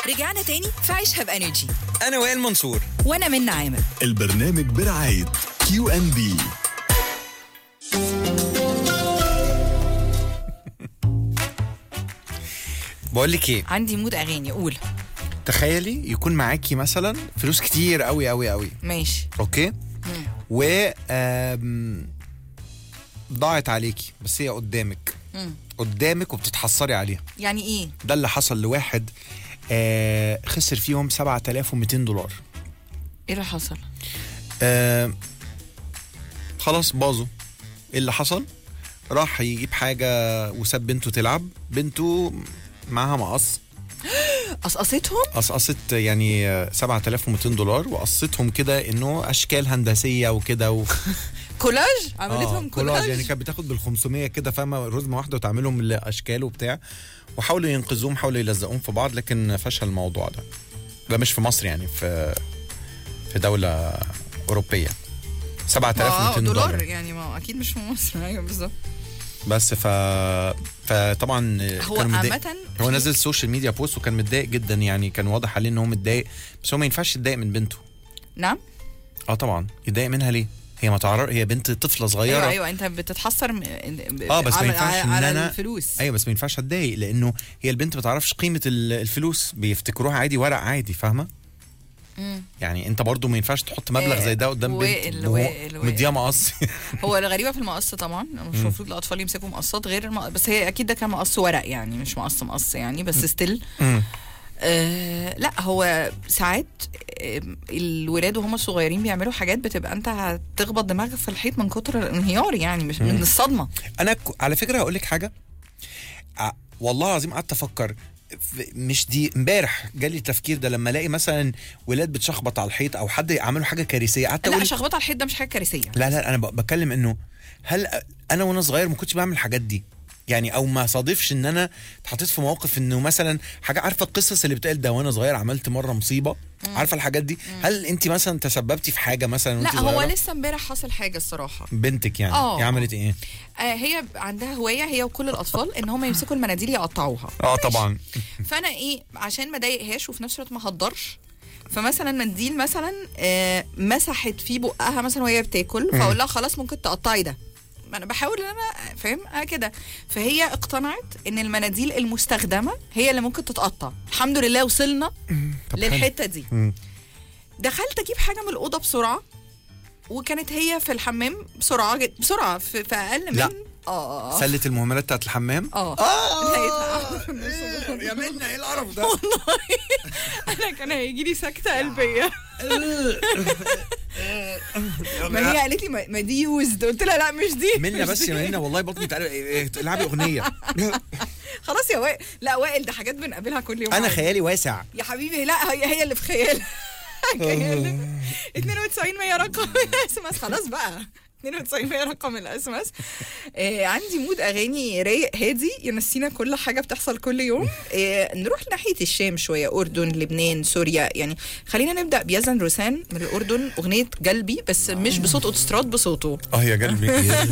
رجعنا تاني في عيشها بانرجي انا وائل منصور وانا من عامر البرنامج برعاية كيو ان بي بقول لك ايه عندي مود اغاني قول تخيلي يكون معاكي مثلا فلوس كتير قوي قوي قوي ماشي اوكي و آم، ضاعت عليكي بس هي قدامك مم. قدامك وبتتحسري عليها يعني ايه ده اللي حصل لواحد آه خسر فيهم 7200 دولار ايه اللي حصل آه خلاص باظوا ايه اللي حصل راح يجيب حاجه وساب بنته تلعب بنته معاها مقص قصقصتهم قصقصت يعني آه، 7200 دولار وقصتهم كده انه اشكال هندسيه وكده و... كولاج آه، عملتهم كولاج يعني كانت بتاخد بال 500 كده فاهمه رزمه واحده وتعملهم الاشكال وبتاع وحاولوا ينقذوهم حاولوا يلزقوهم في بعض لكن فشل الموضوع ده ده مش في مصر يعني في في دوله اوروبيه 7200 دولار دولار يعني ما هو اكيد مش في مصر ايوه بالظبط بس ف فطبعا هو كان متضايق عامة هو في- نزل السوشيال ميديا بوست وكان متضايق جدا يعني كان واضح عليه ان هو متضايق بس هو ما ينفعش يتضايق من بنته نعم اه طبعا يتضايق منها ليه هي ما تعرف هي بنت طفله صغيره ايوه ايوه انت بتتحسر م... اه بس ما على- ينفعش على, ان على انا الفلوس ايوه بس ما ينفعش اتضايق لانه هي البنت ما تعرفش قيمه ال- الفلوس بيفتكروها عادي ورق عادي فاهمه مم. يعني انت برضو ما ينفعش تحط مبلغ آه، زي ده قدام بنت وائل- وهو وائل- وائل. مديها مقص هو الغريبه في المقص طبعا مش المفروض الاطفال يمسكوا مقصات غير الم... بس هي اكيد ده كان مقص ورق يعني مش مقص مقص يعني بس ستيل مم. آه لا هو ساعات آه، الولاد وهم صغيرين بيعملوا حاجات بتبقى انت هتخبط دماغك في الحيط من كتر الانهيار يعني مش من الصدمه انا ك- على فكره هقول لك حاجه ع- والله العظيم قعدت افكر ف- مش دي امبارح جالي التفكير ده لما الاقي مثلا ولاد بتشخبط على الحيط او حد عملوا حاجه كارثيه قعدت لا اقول شخبطه على الحيط ده مش حاجه كارثيه لا لا انا ب- بتكلم انه هل انا وانا صغير ما كنتش بعمل الحاجات دي يعني او ما صادفش ان انا اتحطيت في موقف انه مثلا حاجه عارفه القصص اللي بتقال ده وانا صغير عملت مره مصيبه عارفه الحاجات دي هل انت مثلا تسببتي في حاجه مثلا وانت لا هو صغيرة؟ لسه امبارح حصل حاجه الصراحه بنتك يعني آه. هي عملت ايه آه هي عندها هوايه هي وكل الاطفال ان هم يمسكوا المناديل يقطعوها اه طبعا فانا ايه عشان ما اضايقهاش وفي نفس الوقت ما اهدرش فمثلا منديل مثلا آه مسحت فيه بقها مثلا وهي بتاكل فاقول لها خلاص ممكن تقطعي ده ما انا بحاول ان انا فاهم آه كده فهي اقتنعت ان المناديل المستخدمه هي اللي ممكن تتقطع الحمد لله وصلنا طب حلو. للحته دي مم. دخلت اجيب حاجه من الاوضه بسرعه وكانت هي في الحمام بسرعه جد بسرعه في, في اقل من لا. اه سله المهملات بتاعت الحمام اه يا منى ايه القرف ده انا كان هيجي لي سكته قلبيه ما هي قالت لي ما ما دي يوزد قلت لها لا مش دي منى مش بس دي. يا منى والله بطني تعالى إيه، إيه، العبي اغنيه خلاص يا وائل لا وائل ده حاجات بنقابلها كل يوم انا عادي. خيالي واسع يا حبيبي لا هي هي اللي في خيالك خيالك 92 100 رقم الاس ام اس خلاص بقى 92 100 رقم الاس ام اس آه عندي مود اغاني رايق هادي ينسينا كل حاجه بتحصل كل يوم آه نروح ناحيه الشام شويه اردن لبنان سوريا يعني خلينا نبدا بيزن روسان من الاردن اغنيه قلبي بس مش بصوت اوتستراد بصوته اه يا قلبي